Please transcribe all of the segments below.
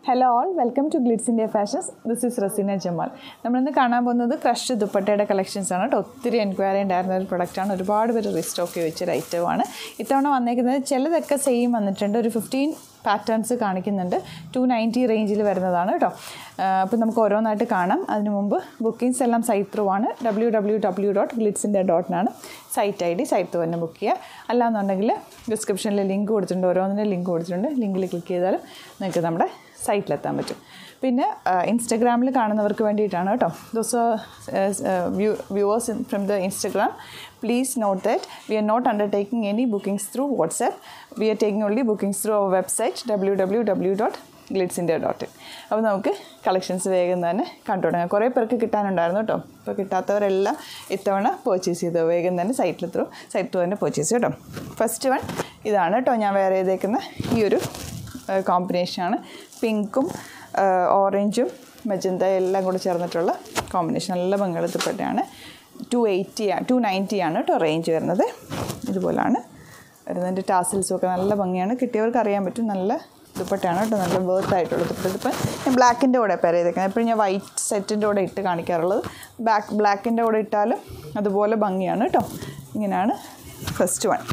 hello all welcome to Glitz India fashions this is Raseena Jamal നമ്മളിന്ന് കാണാൻ പോകുന്നത് ക്രഷ് ദുപ്പട്ടയുടെ കളക്ഷൻസ് ആണ് കേട്ടോ ഒത്തിരി എൻക്വയറി ഉണ്ടായിരുന്ന ഒരു പ്രൊഡക്റ്റാണ് ഒരുപാട് പേര് റീസ്റ്റോക്ക് വെച്ചൊരു ഐറ്റമാണ് ഇത്തവണ വന്നേക്കുന്നത് ചിലതൊക്കെ സെയിം വന്നിട്ടുണ്ട് ഒരു ഫിഫ്റ്റീൻ പാറ്റേൺസ് കാണിക്കുന്നുണ്ട് ടു നയൻറ്റി റേഞ്ചിൽ വരുന്നതാണ് കേട്ടോ അപ്പോൾ നമുക്ക് ഓരോന്നായിട്ട് കാണാം അതിന് മുമ്പ് ബുക്കിംഗ്സ് എല്ലാം സൈറ്റ് ത്രൂ ആണ് W W W dot Glitz India ഡോട്ടിനാണ് സൈറ്റ് ഐ ഡി സൈറ്റ് ത്രൂ തന്നെ ബുക്ക് ചെയ്യുക അല്ലാന്നുണ്ടെങ്കിൽ ഡിസ്ക്രിപ്ഷനിൽ ലിങ്ക് കൊടുത്തിട്ടുണ്ട് ഓരോന്നിൻ്റെ ലിങ്ക് കൊടുത്തിട്ടുണ്ട് ലിങ്കിൽ ക്ലിക്ക് ചെയ്താലും നിങ്ങൾക്ക് നമ്മുടെ സൈറ്റിലെത്താൻ പറ്റും പിന്നെ ഇൻസ്റ്റഗ്രാമിൽ കാണുന്നവർക്ക് വേണ്ടിയിട്ടാണ് കേട്ടോ those viewers from the Instagram please note that we are not undertaking any bookings through WhatsApp we are taking only bookings through our website W W W dot Glitz India dot in അപ്പോൾ നമുക്ക് collections വേഗം തന്നെ കണ്ടു തുടങ്ങാം കുറേ പേർക്ക് കിട്ടാനുണ്ടായിരുന്നു കേട്ടോ അപ്പോൾ കിട്ടാത്തവരെല്ലാം ഇത്തവണ പർച്ചേസ് ചെയ്തു വേഗം തന്നെ സൈറ്റിൽ ത്രൂ സൈറ്റ് ത്രൂ തന്നെ പർച്ചേസ് കേട്ടോ ഫസ്റ്റ് വൺ ഇതാണ് കേട്ടോ ഞാൻ വേറെ ചെയ്തേക്കുന്ന ഈ ഒരു കോമ്പിനേഷനാണ് പിങ്കും ഓറഞ്ചും മജന്ത എല്ലാം കൂടെ ചേർന്നിട്ടുള്ള കോമ്പിനേഷൻ നല്ല പങ്കാളിത്തപ്പെട്ടാണ് ടു എയ്റ്റി ടു നയൻറ്റി ആണ് കേട്ടോ റേഞ്ച് വരുന്നത് ഇതുപോലാണ് വരുന്നതിൻ്റെ ടാസിൽസും ഒക്കെ നല്ല ഭംഗിയാണ് കിട്ടിയവർക്ക് അറിയാൻ പറ്റും നല്ല ദുപ്പട്ടയാണ് കേട്ടോ നല്ല വേർത്ത് ആയിട്ടുള്ള ദുപ്പട്ട ഇതിപ്പോൾ ഞാൻ ബ്ലാക്കിൻ്റെ കൂടെ പെയർ ചെയ്തേക്കുന്നത് എപ്പോഴും ഞാൻ വൈറ്റ് സെറ്റിൻ്റെ കൂടെ ഇട്ട് കാണിക്കാറുള്ളത് ബാക്ക് ബ്ലാക്കിൻ്റെ കൂടെ ഇട്ടാലും അതുപോലെ ഭംഗിയാണ് കേട്ടോ ഇങ്ങനെയാണ് ഫസ്റ്റ് വൺ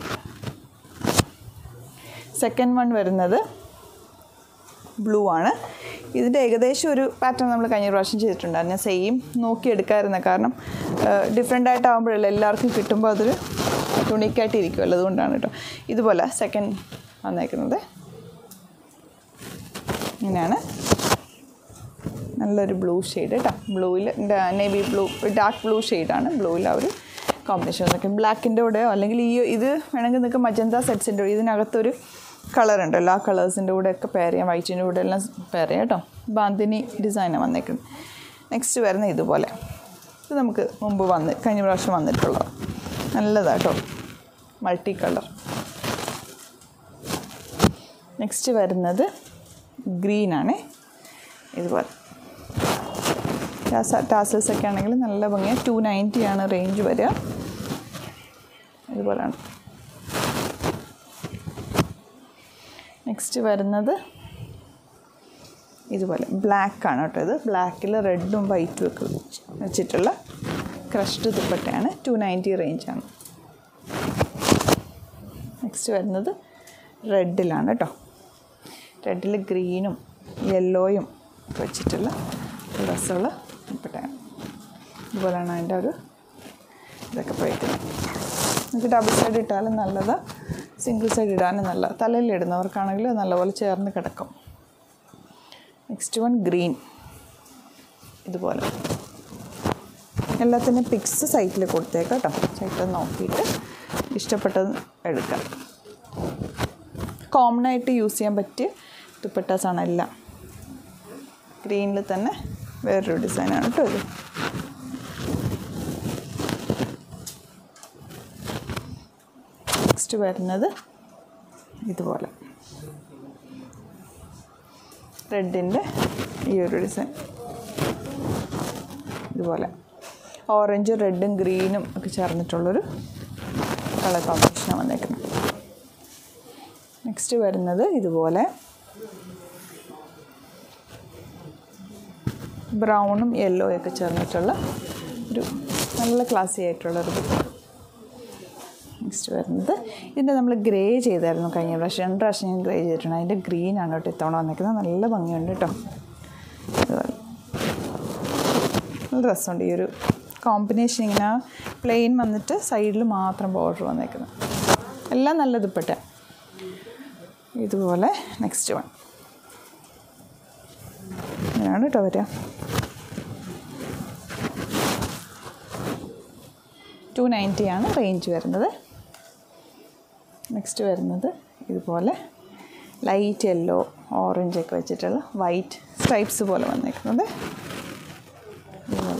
സെക്കൻഡ് വൺ വരുന്നത് ബ്ലൂ ആണ് ഇതിൻ്റെ ഏകദേശം ഒരു പാറ്റേൺ നമ്മൾ കഴിഞ്ഞ പ്രാവശ്യം ചെയ്തിട്ടുണ്ടായിരുന്നു ഞാൻ സെയിം നോക്കി എടുക്കാമായിരുന്നു കാരണം ഡിഫറെൻ്റ് ആയിട്ടാകുമ്പോഴല്ലേ എല്ലാവർക്കും കിട്ടുമ്പോൾ അതൊരു യുണീക്കായിട്ട് ഇരിക്കുമല്ലോ അതുകൊണ്ടാണ് കേട്ടോ ഇതുപോലെ സെക്കൻഡ് വന്നേക്കുന്നത് ഇങ്ങനെയാണ് നല്ലൊരു ബ്ലൂ ഷെയ്ഡ് കേട്ടോ ബ്ലൂവിൽ നേവി ബ്ലൂ ഡാർക്ക് ബ്ലൂ ഷെയ്ഡാണ് ബ്ലൂവിൽ ആ ഒരു കോമ്പിനേഷൻ വന്നേക്കും ബ്ലാക്കിൻ്റെ കൂടെയോ അല്ലെങ്കിൽ ഈ ഇത് വേണമെങ്കിൽ നിങ്ങൾക്ക് മജന്ത സെറ്റ്സിൻ്റെ ഇതിനകത്തൊരു കളർ ഉണ്ടല്ലോ ആ കളേഴ്സിൻ്റെ കൂടെ ഒക്കെ പെയർ ചെയ്യാം വൈറ്റിൻ്റെ കൂടെ എല്ലാം പെയർ ചെയ്യാം കേട്ടോ ബാന്തിനി ഡിസൈനാണ് വന്നേക്കുന്നത് നെക്സ്റ്റ് വരുന്ന ഇതുപോലെ ഇത് നമുക്ക് മുമ്പ് വന്ന് കഴിഞ്ഞ പ്രാവശ്യം വന്നിട്ടുള്ളത് നല്ലതാണ് കേട്ടോ മൾട്ടി കളർ നെക്സ്റ്റ് വരുന്നത് ഗ്രീനാണ് ഇതുപോലെ ടാസൽസ് ഒക്കെ ആണെങ്കിൽ നല്ല ഭംഗിയാണ് ടു നയൻറ്റി ആണ് റേഞ്ച് വരിക ഇതുപോലെയാണ് നെക്സ്റ്റ് വരുന്നത് ഇതുപോലെ ബ്ലാക്ക് ആണ് കേട്ടോ ഇത് ബ്ലാക്കിൽ റെഡും വൈറ്റും ഒക്കെ വെച്ചിട്ടുള്ള ക്രഷ്ഡ് ദുപ്പട്ടയാണ് ടു നയൻറ്റി റേഞ്ചാണ് നെക്സ്റ്റ് വരുന്നത് റെഡിലാണ് കേട്ടോ റെഡിൽ ഗ്രീനും യെല്ലോയും വെച്ചിട്ടുള്ള ഡ്രസ്സുകൾ ദുപ്പട്ടയാണ് ഇതുപോലെയാണ് അതിൻ്റെ ഒരു ഇതൊക്കെ പോയിരിക്കുന്നത് നമുക്ക് ഡബിൾ സൈഡ് ഇട്ടാലും നല്ലതാണ് സിംഗിൾ സൈഡ് ഇടാനും നല്ല തലയിൽ ഇടുന്നവർക്കാണെങ്കിൽ നല്ലപോലെ ചേർന്ന് കിടക്കും നെക്സ്റ്റ് വൺ ഗ്രീൻ ഇതുപോലെ എല്ലാത്തിനും പിക്സ് സൈറ്റിൽ കൊടുത്തേക്കാം കേട്ടോ സൈറ്റിൽ നോക്കിയിട്ട് ഇഷ്ടപ്പെട്ടത് എടുക്കാം കോമൺ ആയിട്ട് യൂസ് ചെയ്യാൻ പറ്റിയ ദുപ്പട്ടാസാണ് എല്ലാം ഗ്രീനിൽ തന്നെ വേറൊരു ഡിസൈനാണ് കേട്ടോ ഇത് നെക്സ്റ്റ് വരുന്നത് ഇതുപോലെ റെഡിൻ്റെ ഈ ഒരു ഡിസൈൻ ഇതുപോലെ ഓറഞ്ചും റെഡും ഗ്രീനും ഒക്കെ ചേർന്നിട്ടുള്ളൊരു കളർ കോമ്പിനേഷനാണ് വന്നേക്കുന്നത് നെക്സ്റ്റ് വരുന്നത് ഇതുപോലെ ബ്രൗണും യെല്ലോയും ഒക്കെ ചേർന്നിട്ടുള്ള ഒരു നല്ല ക്ലാസി ആയിട്ടുള്ളൊരു നെക്സ്റ്റ് വരുന്നത് ഇതിൻ്റെ നമ്മൾ ഗ്രേ ചെയ്തായിരുന്നു കഴിഞ്ഞ പ്രാവശ്യം രണ്ട് പ്രാവശ്യം ഞാൻ ഗ്രേ ചെയ്തിട്ടുണ്ട് അതിൻ്റെ ഗ്രീൻ ആണ് കേട്ടോ ഇത്തവണ വന്നിരിക്കുന്നത് നല്ല ഭംഗിയുണ്ട് കേട്ടോ അതുപോലെ നല്ല രസമുണ്ട് ഈ ഒരു കോമ്പിനേഷൻ ഇങ്ങനെ പ്ലെയിൻ വന്നിട്ട് സൈഡിൽ മാത്രം ബോർഡർ വന്നേക്കുന്നത് എല്ലാം നല്ല ദുപ്പട്ട ഇതുപോലെ നെക്സ്റ്റ് വൺ ഇങ്ങനെയാണ് കേട്ടോ വരിക ടു നയൻറ്റി ആണ് റേഞ്ച് വരുന്നത് നെക്സ്റ്റ് വരുന്നത് ഇതുപോലെ ലൈറ്റ് യെല്ലോ ഓറഞ്ച് ഒക്കെ വെച്ചിട്ടുള്ള വൈറ്റ് സ്ട്രൈപ്സ് പോലെ വന്നേക്കുന്നത് ഇതുപോലെ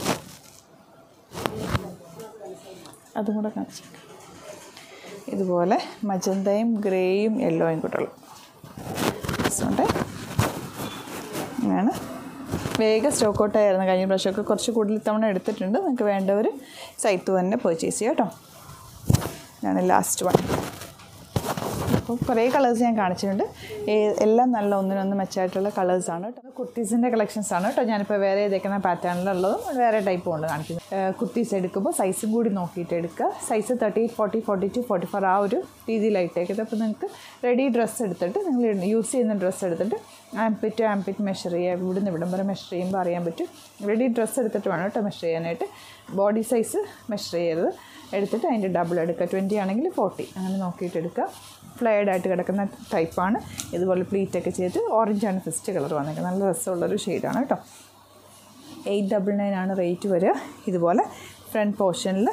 അതും കൂടെ കാണിച്ചു ഇതുപോലെ മജന്തയും ഗ്രേയും യെല്ലോയും കൂട്ടുള്ള ഉണ്ട് ഇങ്ങനെയാണ് വേഗം സ്റ്റോക്ക് ഔട്ട് ആയിരുന്നു കഴിഞ്ഞ പ്രാവശ്യമൊക്കെ കുറച്ച് കൂടുതൽ തവണ എടുത്തിട്ടുണ്ട് നിങ്ങൾക്ക് വേണ്ടവർ സൈറ്റ് തന്നെ പർച്ചേസ് ചെയ്യാം കേട്ടോ ഇതാണ് ലാസ്റ്റ് വൺ അപ്പോൾ അപ്പോൾ കുറേ കളേഴ്സ് ഞാൻ കാണിച്ചിട്ടുണ്ട് ഏ- എല്ലാം നല്ല ഒന്നിനൊന്ന് മെച്ചമായിട്ടുള്ള കളേഴ്സാണ് കേട്ടോ കുർത്തീസിൻ്റെ കളക്ഷൻസ് ആണ് കേട്ടോ ഞാനിപ്പോൾ വേറെ ഇതേക്കുന്ന പാറ്റേണിലുള്ളതും വേറെ ടൈപ്പും ഉണ്ട് കാണിക്കുന്നത് കുർത്തീസ് എടുക്കുമ്പോൾ സൈസും കൂടി നോക്കിയിട്ട് എടുക്കുക size thirty eight forty forty two forty four ആ ഒരു രീതിയിലായിട്ടേക്കത് അപ്പോൾ നിങ്ങൾക്ക് റെഡി ഡ്രസ്സ് എടുത്തിട്ട് നിങ്ങൾ യൂസ് ചെയ്യുന്ന ഡ്രസ്സ് എടുത്തിട്ട് ആംപിറ്റ് ആംപിറ്റ് മെഷർ ചെയ്യുക ഇവിടുന്ന് ഇവിടം വരെ മെഷർ ചെയ്യുമ്പോൾ അറിയാൻ പറ്റും റെഡി ഡ്രസ്സ് എടുത്തിട്ട് വേണം കേട്ടോ മെഷർ ചെയ്യാനായിട്ട് ബോഡി സൈസ് മെഷർ ചെയ്യരുത് എടുത്തിട്ട് അതിൻ്റെ ഡബിൾ എടുക്കുക ട്വൻറ്റി ആണെങ്കിൽ ഫോർട്ടി അങ്ങനെ നോക്കിയിട്ട് എടുക്കുക ഫ്ലെയർഡ് ആയിട്ട് കിടക്കുന്ന ടൈപ്പാണ് ഇതുപോലെ പ്ലീറ്റ് ഒക്കെ ചെയ്തിട്ട് ഓറഞ്ചാണ് ഫസ്റ്റ് കളർ വന്നേക്കുന്നത് നല്ല രസമുള്ളൊരു ഷെയ്ഡാണ് കേട്ടോ എയ്റ്റ് ഡബിൾ നയൻ ആണ് റേറ്റ് വരിക ഇതുപോലെ ഫ്രണ്ട് പോർഷനിൽ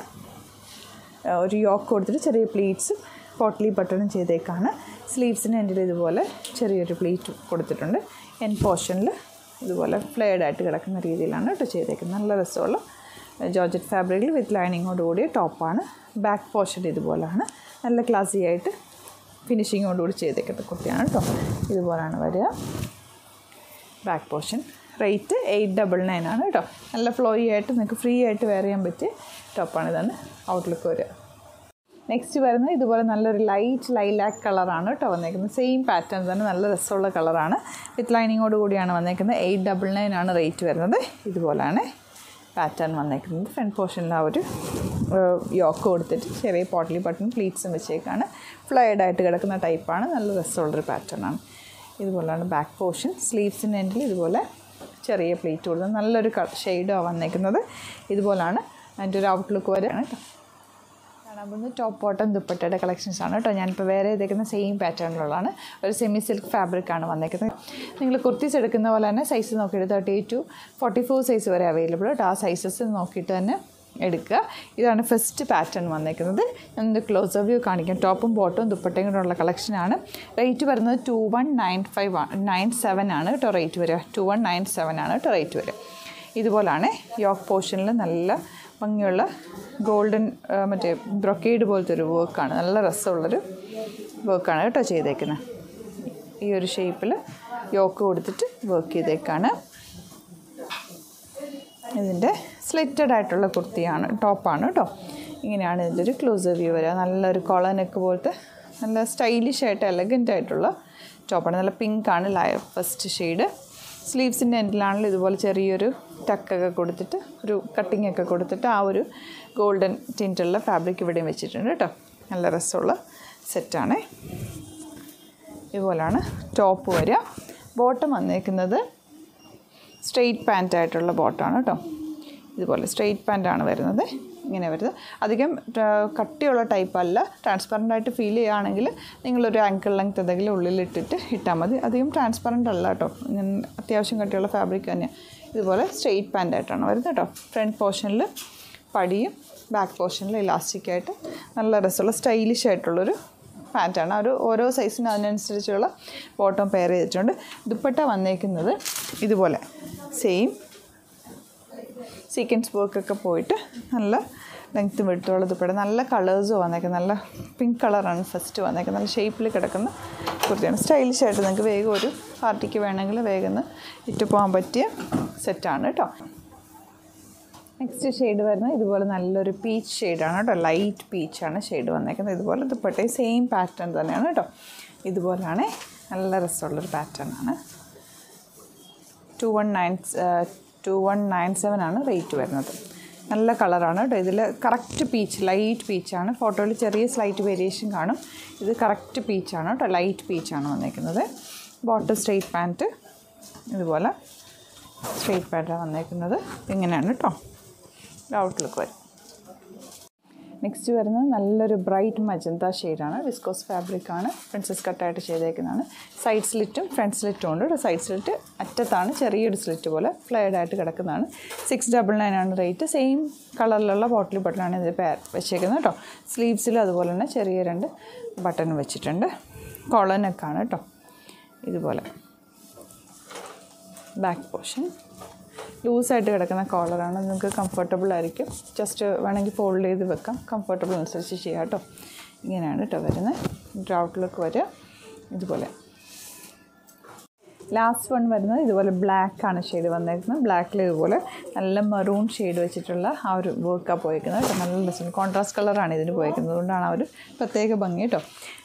ഒരു യോക്ക് കൊടുത്തിട്ട് ചെറിയ പ്ലീറ്റ്സും പോട്ട്ലി ബട്ടണും ചെയ്തേക്കാണ് സ്ലീവ്സിന് എൻ്റെ ഇതുപോലെ ചെറിയൊരു പ്ലീറ്റ് കൊടുത്തിട്ടുണ്ട് എൻ പോർഷനിൽ ഇതുപോലെ ഫ്ലെയർഡ് ആയിട്ട് കിടക്കുന്ന രീതിയിലാണ് കേട്ടോ ചെയ്തേക്കുന്നത് നല്ല രസമുള്ള ജോർജറ്റ് ഫാബ്രിക്കിൽ വിത്ത് ലൈനിങ്ങോട് കൂടിയ ടോപ്പാണ് ബാക്ക് പോർഷൻ ഇതുപോലാണ് നല്ല ക്ലാസി ആയിട്ട് ഫിനിഷിങ്ങോട് കൂടി ചെയ്തേക്കുന്ന കുർത്തിയാണ് കേട്ടോ ഇതുപോലാണ് വരിക back portion rate eight double nine ആണ് കേട്ടോ നല്ല ഫ്ലോയി ആയിട്ട് നിങ്ങൾക്ക് ഫ്രീ ആയിട്ട് വെയർ ചെയ്യാൻ പറ്റിയ ടോപ്പാണ് ഇതാണ് ഔട്ട്ലുക്ക് വരിക നെക്സ്റ്റ് വരുന്നത് ഇതുപോലെ നല്ലൊരു ലൈറ്റ് ലൈലാക്ക് കളറാണ് കേട്ടോ വന്നേക്കുന്നത് സെയിം പാറ്റേൺ തന്നെ നല്ല രസമുള്ള കളറാണ് വിത്ത് ലൈനിങ്ങോട് കൂടിയാണ് വന്നേക്കുന്നത് എയ്റ്റ് ഡബിൾ നയൻ ആണ് റേറ്റ് വരുന്നത് ഇതുപോലാണ് പാറ്റേൺ വന്നേക്കുന്നത് ഫ്രണ്ട് പോർഷനിൽ ആ ഒരു യോക്ക് കൊടുത്തിട്ട് ചെറിയ പോട്ടലി ബട്ടൺ പ്ലീറ്റ്സും വെച്ചേക്കാണ് ഫ്ലൈഡ് ആയിട്ട് കിടക്കുന്ന ടൈപ്പാണ് നല്ല രസമുള്ളൊരു പാറ്റേൺ ആണ് ഇതുപോലെയാണ് ബാക്ക് പോർഷൻ സ്ലീവ്സിൻ്റെ എൻഡിൽ ഇതുപോലെ ചെറിയ പ്ലേറ്റ് കൊടുത്തത് നല്ലൊരു ഷെയ്ഡാണ് വന്നേക്കുന്നത് ഇതുപോലാണ് അതിൻ്റെ ഒരു ഔട്ട്ലുക്ക് വരെയാണ് കേട്ടോ കാണാൻ പോകുന്നത് ടോപ്പ് ബോട്ടം ദുപ്പട്ടയുടെ കളക്ഷൻസ് ആണ് കേട്ടോ ഞാനിപ്പോൾ വേറെ ഇതേക്കുന്ന സെയിം പാറ്റേണിലുള്ളതാണ് ഒരു സെമി സിൽക്ക് ഫാബ്രിക് ആണ് വന്നേക്കുന്നത് നിങ്ങൾ കുർത്തീസ് എടുക്കുന്ന പോലെ തന്നെ സൈസ് നോക്കിയിട്ട് thirty eight to forty four size വരെ അവൈലബിൾ കേട്ടോ ആ സൈസസ് നോക്കിയിട്ട് തന്നെ എടുക്കുക ഇതാണ് ഫസ്റ്റ് പാറ്റേൺ വന്നേക്കുന്നത് ഞാനൊന്ന് ക്ലോസ് വ്യൂ കാണിക്കാം ടോപ്പും ബോട്ടും ദുപ്പട്ടയും കൂടെ ഉള്ള കളക്ഷനാണ് റേറ്റ് വരുന്നത് ടു വൺ നയൻ ഫൈവ് ആണ് നയൻ സെവൻ ആണ് കേട്ടോ റേറ്റ് വരിക ടു വൺ നയൻ സെവൻ ആണ് കേട്ടോ റേറ്റ് വരിക ഇതുപോലാണ് യോക്ക് പോർഷനിൽ നല്ല ഭംഗിയുള്ള ഗോൾഡൻ മറ്റേ ബ്രൊക്കേഡ് പോലത്തെ ഒരു വർക്കാണ് നല്ല രസമുള്ളൊരു വർക്കാണ് കേട്ടോ ചെയ്തേക്കുന്നത് ഈ ഒരു ഷേപ്പിൽ യോക്ക് കൊടുത്തിട്ട് വർക്ക് ചെയ്തേക്കാണ് ഇതിൻ്റെ സ്ലിറ്റഡ് ആയിട്ടുള്ള കുർത്തിയാണ് ടോപ്പാണ് കേട്ടോ ഇങ്ങനെയാണ് ഇതിൻ്റെ ഒരു ക്ലോസ് വ്യൂ വരിക നല്ലൊരു കൊളനക്ക് പോലത്തെ നല്ല സ്റ്റൈലിഷ് ആയിട്ട് എലഗൻ്റ് ആയിട്ടുള്ള ടോപ്പാണ് നല്ല പിങ്കാണ് ലയ ഫസ്റ്റ് ഷെയ്ഡ് സ്ലീവ്സിൻ്റെ എൻഡിലാണെങ്കിൽ ഇതുപോലെ ചെറിയൊരു ടക്കൊക്കെ കൊടുത്തിട്ട് ഒരു കട്ടിംഗ് ഒക്കെ കൊടുത്തിട്ട് ആ ഒരു ഗോൾഡൻ ടിൻറ്റുള്ള ഫാബ്രിക് ഇവിടെയും വെച്ചിട്ടുണ്ട് കേട്ടോ നല്ല രസമുള്ള സെറ്റാണ് ഇതുപോലാണ് ടോപ്പ് വരിക ബോട്ടം വന്നേക്കുന്നത് സ്ട്രെയിറ്റ് പാൻ്റ് ആയിട്ടുള്ള ബോട്ടാണ് കേട്ടോ ഇതുപോലെ സ്ട്രെയിറ്റ് പാൻ്റാണ് വരുന്നത് ഇങ്ങനെ വരുന്നത് അധികം ആ, കട്ടിയുള്ള ടൈപ്പ് അല്ല ട്രാൻസ്പെറൻ്റ് ആയിട്ട് ഫീൽ ചെയ്യുകയാണെങ്കിൽ നിങ്ങളൊരു ആങ്കിൾ ലെങ്ത് എന്തെങ്കിലും ഉള്ളിലിട്ടിട്ട് ഇട്ടാൽ മതി അധികം ട്രാൻസ്പെറൻ്റ് അല്ല കേട്ടോ ഇങ്ങനെ അത്യാവശ്യം കട്ടിയുള്ള ഫാബ്രിക് തന്നെയാണ് ഇതുപോലെ സ്ട്രെയിറ്റ് പാൻ്റ് ആയിട്ടാണ് വരുന്നത് കേട്ടോ ഫ്രണ്ട് പോർഷനിൽ പടിയും ബാക്ക് പോർഷനിൽ ഇലാസ്റ്റിക് ആയിട്ട് നല്ല രസമുള്ള സ്റ്റൈലിഷ് ആയിട്ടുള്ളൊരു പാൻറ്റാണ് ഒരു ഓരോ സൈസിന് അതിനനുസരിച്ചുള്ള ബോട്ടം പെയർ ചെയ്തിട്ടുണ്ട് ദുപ്പട്ട വന്നേക്കുന്നത് ഇതുപോലെ സെയിം സീക്വൻസ് വർക്കൊക്കെ പോയിട്ട് നല്ല ലെങ്ത്തും വെടുത്തുള്ള ദുപ്പട്ട നല്ല കളേഴ്സും വന്നേക്കുന്നത് നല്ല പിങ്ക് കളറാണ് ഫസ്റ്റ് വന്നേക്കുന്നത് നല്ല ഷേപ്പിൽ കിടക്കുന്ന കുർത്തിയാണ് സ്റ്റൈലിഷ് ആയിട്ട് നിങ്ങൾക്ക് വേഗം ഒരു പാർട്ടിക്ക് വേണമെങ്കിൽ വേഗം ഒന്ന് ഇട്ട് പോകാൻ പറ്റിയ സെറ്റാണ് കേട്ടോ നെക്സ്റ്റ് ഷെയ്ഡ് വരുന്നത് ഇതുപോലെ നല്ലൊരു പീച്ച് ഷെയ്ഡാണ് കേട്ടോ ലൈറ്റ് പീച്ചാണ് ഷെയ്ഡ് വന്നേക്കുന്നത് ഇതുപോലെ ദുപ്പട്ട സെയിം പാറ്റേൺ തന്നെയാണ് കേട്ടോ ഇതുപോലെയാണ് നല്ല രസമുള്ളൊരു പാറ്റേൺ ആണ് two one nine two one nine seven ആണ് റേറ്റ് വരുന്നത് നല്ല കളറാണ് കേട്ടോ ഇതിൽ കറക്റ്റ് പീച്ച് ലൈറ്റ് പീച്ചാണ് ഫോട്ടോയിൽ ചെറിയ സ്ലൈറ്റ് വേരിയേഷൻ കാണും ഇത് കറക്റ്റ് പീച്ചാണ് കേട്ടോ ലൈറ്റ് പീച്ചാണ് വന്നേക്കുന്നത് ബോട്ടം സ്ട്രെയിറ്റ് പാൻറ്റ് ഇതുപോലെ സ്ട്രെയിറ്റ് പാൻറ്റാണ് വന്നേക്കുന്നത് ഇങ്ങനെയാണ് കേട്ടോ ഔട്ട്ലുക്ക് വരും നെക്സ്റ്റ് വരുന്നത് നല്ലൊരു ബ്രൈറ്റ് മജന്ത ഷെയ്ഡാണ് വിസ്കോസ് ഫാബ്രിക് ആണ് പ്രിൻസസ് കട്ടായിട്ട് ചെയ്തേക്കുന്നതാണ് സൈഡ് സ്ലിറ്റും ഫ്രണ്ട് സ്ലിറ്റും ഉണ്ട് കേട്ടോ സൈഡ് സ്ലിറ്റ് അറ്റത്താണ് ചെറിയൊരു സ്ലിറ്റ് പോലെ ഫ്ലൈഡ് ആയിട്ട് കിടക്കുന്നതാണ് സിക്സ് ഡബിൾ നയൻ ആണ് റേറ്റ് സെയിം കളറിലുള്ള ബോട്ടിൽ ബട്ടണാണ് ഇത് പേർ വെച്ചേക്കുന്നത് കേട്ടോ സ്ലീവ്സിൽ അതുപോലെ തന്നെ ചെറിയ രണ്ട് ബട്ടൺ വെച്ചിട്ടുണ്ട് കോളനൊക്കെയാണ് കേട്ടോ ഇതുപോലെ ബാക്ക് പോർഷൻ ലൂസായിട്ട് കിടക്കുന്ന കോളറാണ് നിങ്ങൾക്ക് കംഫർട്ടബിൾ ആയിരിക്കും ജസ്റ്റ് വേണമെങ്കിൽ ഫോൾഡ് ചെയ്ത് വെക്കാം കംഫർട്ടബിൾ അനുസരിച്ച് ചെയ്യാം കേട്ടോ ഇങ്ങനെയാണ് കേട്ടോ വരുന്നത് ഔട്ട്ലുക്ക് വരിക ഇതുപോലെ ലാസ്റ്റ് വൺ വരുന്നത് ഇതുപോലെ ബ്ലാക്ക് ആണ് ഷെയ്ഡ് വന്നേക്കുന്നത് ബ്ലാക്കിൽ ഇതുപോലെ നല്ല മെറൂൺ ഷെയ്ഡ് വെച്ചിട്ടുള്ള ആ ഒരു വർക്കാണ് പോയേക്കുന്നത് കേട്ടോ നല്ല രസം കോൺട്രാസ്റ്റ് കളറാണ് ഇതിന് പോയേക്കുന്നത് അതുകൊണ്ടാണ് ആ ഒരു പ്രത്യേക ഭംഗി കേട്ടോ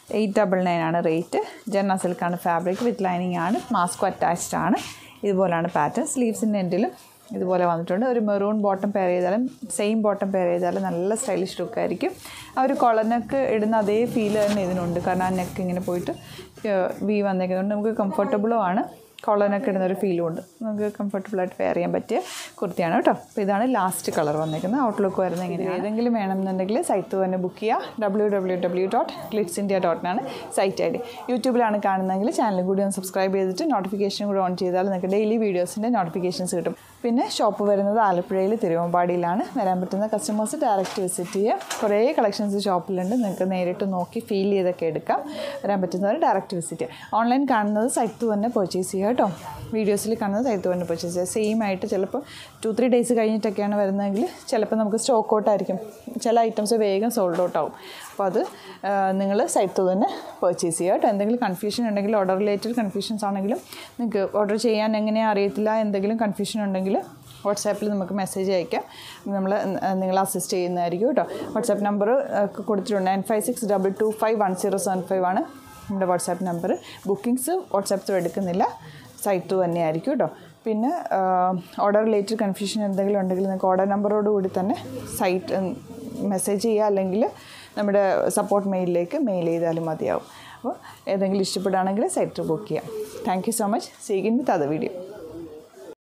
എയ്റ്റ് ഡബിൾ നയൻ ആണ് റേറ്റ് ജെർണ സിൽക്കാണ് ഫാബ്രിക് വിത്ത് ലൈനിങ് ആണ് മാസ്കോ അറ്റാച്ച്ഡ് ആണ് ഇതുപോലാണ് പാറ്റേൺ സ്ലീവ്സിൻ്റെ എൻഡിലും ഇതുപോലെ വന്നിട്ടുണ്ട് ഒരു മെറൂൺ ബോട്ടം പെയർ ചെയ്താലും സെയിം ബോട്ടം പെയർ ചെയ്താലും നല്ല സ്റ്റൈലിഷ് ലുക്കായിരിക്കും ആ ഒരു കൊളനക്ക് ഇടുന്ന അതേ ഫീൽ തന്നെ ഇതിനുണ്ട് കാരണം ആ നെക്ക് ഇങ്ങനെ പോയിട്ട് വി വന്നേക്കുന്നതുകൊണ്ട് നമുക്ക് കംഫർട്ടബിളും ആണ് കോളനൊക്കെ ഇടുന്ന ഒരു ഫീലും ഉണ്ട് നമുക്ക് കംഫർട്ടബിളായിട്ട് വെയർ ചെയ്യാൻ പറ്റിയ കുർത്തിയാണ് കേട്ടോ അപ്പോൾ ഇതാണ് ലാസ്റ്റ് കളർ വന്നേക്കുന്നത് ഔട്ട്ലുക്ക് വരുന്നത് എങ്ങനെയാണ് ഏതെങ്കിലും വേണമെന്നുണ്ടെങ്കിൽ സൈറ്റ് തന്നെ ബുക്ക് ചെയ്യുക W W W dot Glitz India ഡോട്ടിനാണ് സൈറ്റ് ഐ ഡി യൂട്യൂബിലാണ് കാണുന്നതെങ്കിൽ ചാനൽ കൂടി ഒന്ന് സബ്സ്ക്രൈബ് ചെയ്തിട്ട് നോട്ടിഫിക്കേഷൻ കൂടി ഓൺ ചെയ്താൽ നിങ്ങൾക്ക് ഡെയിലി വീഡിയോസിൻ്റെ നോട്ടിഫിക്കേഷൻസ് കിട്ടും പിന്നെ ഷോപ്പ് വരുന്നത് ആലപ്പുഴയിൽ തിരുവമ്പാടിയിലാണ് വരാൻ പറ്റുന്ന കസ്റ്റമേഴ്സ് ഡയറക്റ്റ് വിസിറ്റ് ചെയ്യുക കുറേ കളക്ഷൻസ് ഷോപ്പിലുണ്ട് നിങ്ങൾക്ക് നേരിട്ട് നോക്കി ഫീൽ ചെയ്തൊക്കെ എടുക്കാം വരാൻ പറ്റുന്നവർ ഡയറക്റ്റ് വിസിറ്റ് ചെയ്യുക ഓൺലൈൻ കാണുന്നത് സൈറ്റ് തന്നെ പർച്ചേസ് ചെയ്യുക കേട്ടോ വീഡിയോസിൽ കാണുന്നത് സൈറ്റ് തന്നെ പർച്ചേസ് ചെയ്യുക സെയിം ആയിട്ട് ചിലപ്പോൾ ടു ത്രീ ഡേയ്സ് കഴിഞ്ഞിട്ടൊക്കെയാണ് വരുന്നതെങ്കിൽ ചിലപ്പോൾ നമുക്ക് സ്റ്റോക്ക് ഔട്ട് ആയിരിക്കും ചില ഐറ്റംസ് വേഗം സോൾഡ് ഔട്ട് ആവും അപ്പോൾ അത് നിങ്ങൾ സൈറ്റ് തന്നെ പർച്ചേസ് ചെയ്യുക കേട്ടോ എന്തെങ്കിലും കൺഫ്യൂഷൻ ഉണ്ടെങ്കിൽ ഓർഡർ റിലേറ്റഡ് കൺഫ്യൂഷൻസ് ആണെങ്കിലും നിങ്ങൾക്ക് ഓർഡർ ചെയ്യാൻ എങ്ങനെയാണ് അറിയത്തില്ല എന്തെങ്കിലും കൺഫ്യൂഷൻ ഉണ്ടെങ്കിൽ വാട്സാപ്പിൽ നമുക്ക് മെസ്സേജ് അയക്കാം നമ്മൾ നിങ്ങൾ അസിസ്റ്റ് ചെയ്യുന്നതായിരിക്കും കേട്ടോ വാട്സാപ്പ് നമ്പർ കൊടുത്തിട്ടുണ്ട് nine five six double two five one zero seven five ആണ് നമ്മുടെ WhatsApp number bookings WhatsApp through എടുക്കുന്നില്ല സൈറ്റ് ത്രൂ തന്നെയായിരിക്കും കേട്ടോ പിന്നെ ഓർഡർ റിലേറ്റഡ് കൺഫ്യൂഷൻ എന്തെങ്കിലും ഉണ്ടെങ്കിൽ നിങ്ങൾക്ക് ഓർഡർ നമ്പറോട് കൂടി തന്നെ സൈറ്റ് മെസ്സേജ് ചെയ്യുക അല്ലെങ്കിൽ നമ്മുടെ സപ്പോർട്ട് മെയിലിലേക്ക് മെയിൽ ചെയ്താലും മതിയാവും അപ്പോൾ ഏതെങ്കിലും ഇഷ്ടപ്പെടുകയാണെങ്കിൽ സൈറ്റ് ബുക്ക് ചെയ്യാം താങ്ക് യു സോ മച്ച് സീഗിൻ വിത്ത് അത് വീഡിയോ